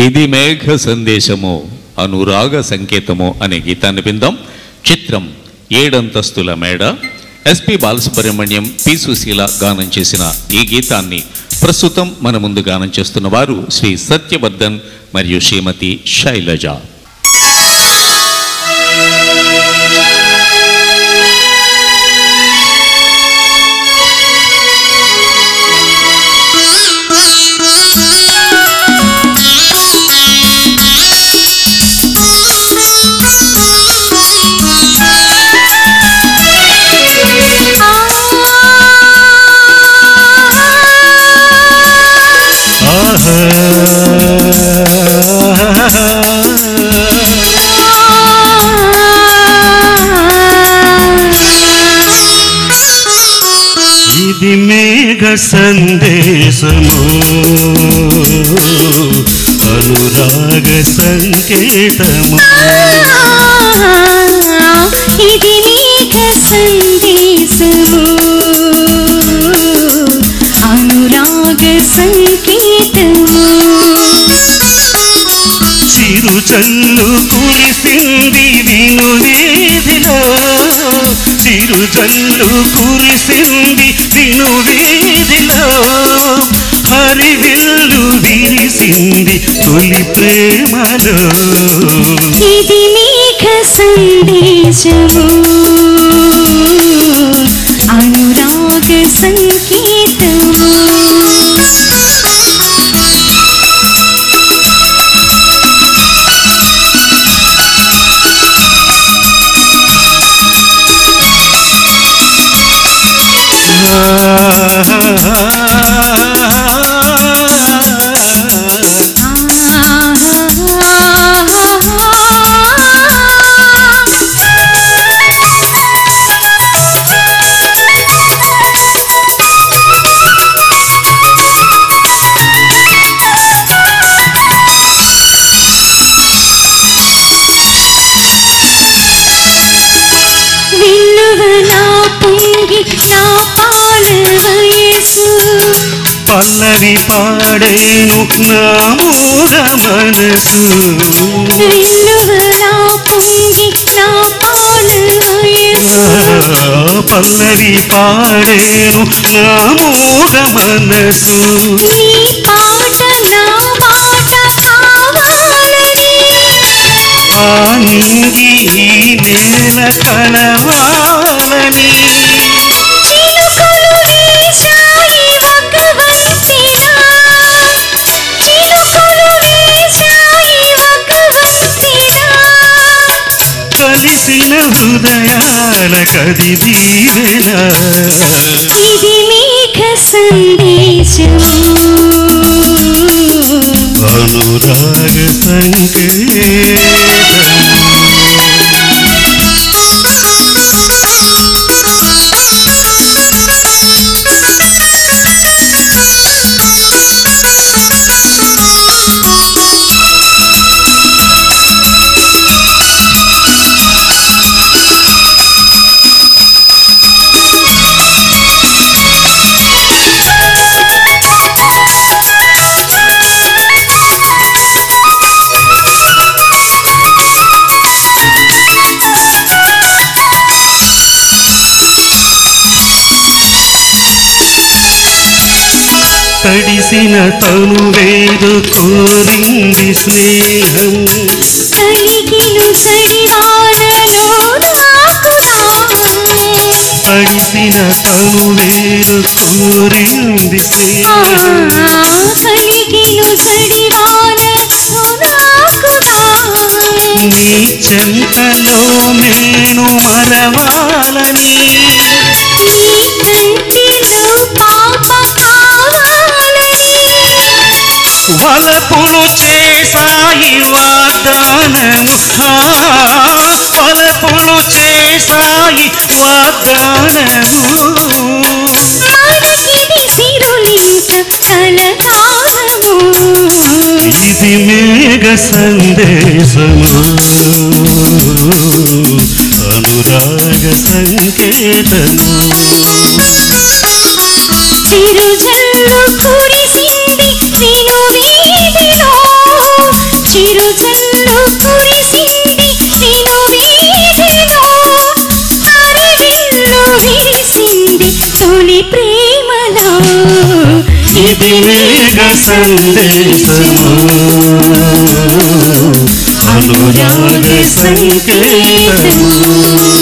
ఇది మేఘ సందేశము అనురాగ సంకేతము అనే గీతాన్ని విందాం చిత్రం ఏడంతస్తుల మేడ ఎస్పి బాలసుబ్రహ్మణ్యం పి సుశీల గానం చేసిన ఈ గీతాన్ని ప్రస్తుతం మన ముందు గానం చేస్తున్న వారు శ్రీ సత్యవర్ధన్ మరియు శ్రీమతి శైలజ ఇది మేఘ సందేశము అనురాగ సంకేతము ఇది మేఘ సందేశము అనురాగ సంకేతము చిరు చల్లు కురిసింది విను వీధిలో చిరు చల్లు కురిసింది విను వీధిలో హరివిల్లు విరిసింది తొలి ప్రేమలో ఇది మేఘ సందేశము అనురాగ సంకేతము విల్లువనా పొంగి నా పాల వయసు పల్లవి పాడేను నా మూగ మనసు విల్లువనా పొంగి నా పాల వయసు పల్లవి పాడేను నా మూగ మనసు నీ పాట నా మాట కావాలని ఆ నింగి ఈ నేల కలవాలని చిలుకలు వేశాయి ఒక వంతెన చిలుకలు వేశాయి ఒక వంతెన కలిసిన హృదయాల కది దీవెన ఇది మేఘ సందేశము అనురాగ సంకేతము తడిసిన తను వేరు కోరింది స్నేహం కలిగిలు సడివానలో నాకురా తడిసిన తను వేరు కోరింది స్నేహం కలిగిలు సడివానలో నాకురా నీ చెంతలో నేను మరవాలని నీ కంటిలో పాప కావాలని వలపులు చేసాయి వాగ్దానము ఆ, వలపులు చేసాయి వాగ్దానము మనకిది సిరులింక కలకాలము ఇది మేఘ సందేశము అనురాగ సంకేతము చిరుజల్లు కురిసింది విను వీధిలో ఇది మేఘ సందేశము అనురాగ సంకేతము